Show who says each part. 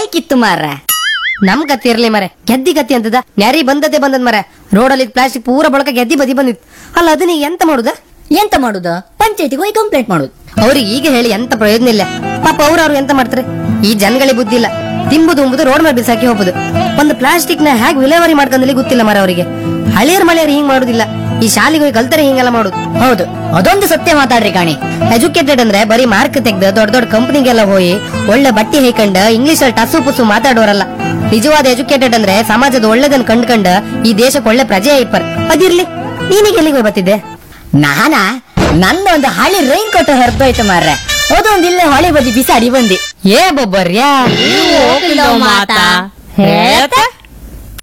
Speaker 1: ಲಾಯ್ಕಿತ್ತು ಮಾರ್ರೆ
Speaker 2: ನಮ್ ಗತಿ ಇರ್ಲಿ ಮರೆ ಗೆದ್ದಿ ಗತಿ ಅಂತದ ನ್ಯಾರಿ ಬಂದದೆ ಬಂದದ್ ಮರೆ ರೋಡಲ್ಲಿ ಪ್ಲಾಸ್ಟಿಕ್ ಪೂರ ಬಳಕ ಗೆದ್ದಿ ಬದಿ ಬಂದಿತ್ತು ಅಲ್ಲ ಅದನ್ನ ಎಂತ ಮಾಡುದ
Speaker 1: ಎಂತ ಮಾಡುದು ಪಂಚಾಯತಿಗೆ ಹೋಗಿ ಕಂಪ್ಲೇಂಟ್ ಮಾಡುದು
Speaker 2: ಅವ್ರಿಗೆ ಈಗ ಹೇಳಿ ಎಂತ ಪ್ರಯೋಜನ ಇಲ್ಲ ಪಾಪ ಅವ್ರು ಅವ್ರು ಎಂತ ಮಾಡ್ತಾರೆ ಈ ಜನಗಳಿಗೆ ಬುದ್ಧಿ ಇಲ್ಲ ತಿಂಬುದು ಉಂಬುದು ರೋಡ್ ಮೇಲೆ ಬಿಸಾಕಿ ಹೋಗುದು ಒಂದು ಪ್ಲಾಸ್ಟಿಕ್ ನ ಹೇಗೆ ವಿಲೇವಾರಿ ಮಾಡ್ಕೊಂಡಲ್ಲಿ ಗೊತ್ತಿಲ್ಲ ಮರ ಅವರಿಗೆ ಹಳಿಯರ್ ಮಳೆಯರ್ ಹಿಂಗ್ ಮಾಡುದಿಲ್ಲ ಈ ಶಾಲೆಗೆ ಹೋಗಿ ಕಲ್ತಾರೆ ಹಿಂಗೆಲ್ಲ ಮಾಡುದು
Speaker 1: ಹೌದು ಅದೊಂದು ಸತ್ಯ ಮಾತಾಡ್ರಿ ಕಾಣಿ
Speaker 2: ಎಜುಕೇಟೆಡ್ ಅಂದ್ರೆ ಬರೀ ಮಾರ್ಕ್ ತೆಗ್ದು ದೊಡ್ಡ ದೊಡ್ಡ ಕಂಪನಿಗೆಲ್ಲ ಹೋಗಿ ಒಳ್ಳೆ ಬಟ್ಟೆ ಹೇಕೊಂಡ್ ಇಂಗ್ಲಿಷ್ ಅಲ್ಲಿ ಟಸು ಪುಸು ಮಾತಾಡೋರಲ್ಲ ನಿಜವಾದ ಎಜುಕೇಟೆಡ್ ಅಂದ್ರೆ ಸಮಾಜದ ಒಳ್ಳೆದನ್ನ ಕಂಡ್ಕಂಡ್ ಈ ದೇಶಕ್ಕೆ ಒಳ್ಳೆ ಪ್ರಜೆ ಐಪರ್ ಅದಿರ್ಲಿ ನೀನೀಗ ಎಲ್ಲಿಗೆ ಹೋಗಿ ಬರ್ತಿದ್ದೆ
Speaker 1: ನಾನಾ ನಂದೊಂದು ಹಳಿ ರೈನ್ ಕೋಟ್ ಹರಿದೋಯ್ತು ಮಾರ್ರೆ ಅದೊಂದು ಇಲ್ಲೇ ಹೊಳೆ ಬದಿ ಬಿಸಾಡಿ ಬಂದಿ
Speaker 2: ಏ ಬೊಬ್ಬರ್ಯಾ
Speaker 1: ಹೋಗಿಲ್ಲ ಮಾತಾ ಹೇಳ್ತಾ